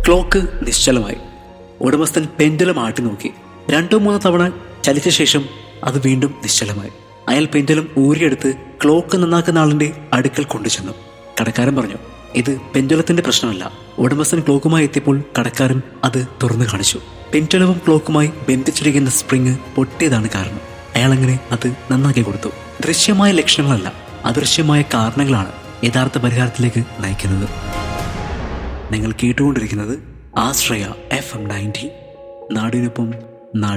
clock നിശ്ചലമായി ഉടമസ്ഥൻ pendulum ആട്ടി നോക്കി രണ്ടോ മൂന്നോ തവണ ചലിച്ച ശേഷം അത് വീണ്ടും നിശ്ചലമായി അയാൾ പെൻഡുലം ഊരിയെടുത്ത് ക്ലോക്ക് നന്നാക്കുന്ന ആളിന്റെ അടുക്കൽ കൊണ്ടുചെന്നു കടക്കാരൻ പറഞ്ഞു ഇത് പെൻഡുലത്തിന്റെ പ്രശ്നമല്ല ഉടമസ്ഥൻ ക്ലോക്കുമായി എത്തിയപ്പോൾ കടക്കാരൻ അത് തുറന്നു കാണിച്ചു പെൻഡുലവും ക്ലോക്കുമായി ബന്ധിച്ചിരിക്കുന്ന സ്പ്രിങ് പൊട്ടിയതാണ് കാരണം അയാൾ അങ്ങനെ അത് നന്നാക്കി കൊടുത്തു ദൃശ്യമായ ലക്ഷണങ്ങളല്ല അദൃശ്യമായ കാരണങ്ങളാണ് യഥാർത്ഥ പരിഹാരത്തിലേക്ക് നയിക്കുന്നത് നിങ്ങൾ കേട്ടുകൊണ്ടിരിക്കുന്നത് ആശ്രയ എഫ് എം നയൻറ്റി നാടിനൊപ്പം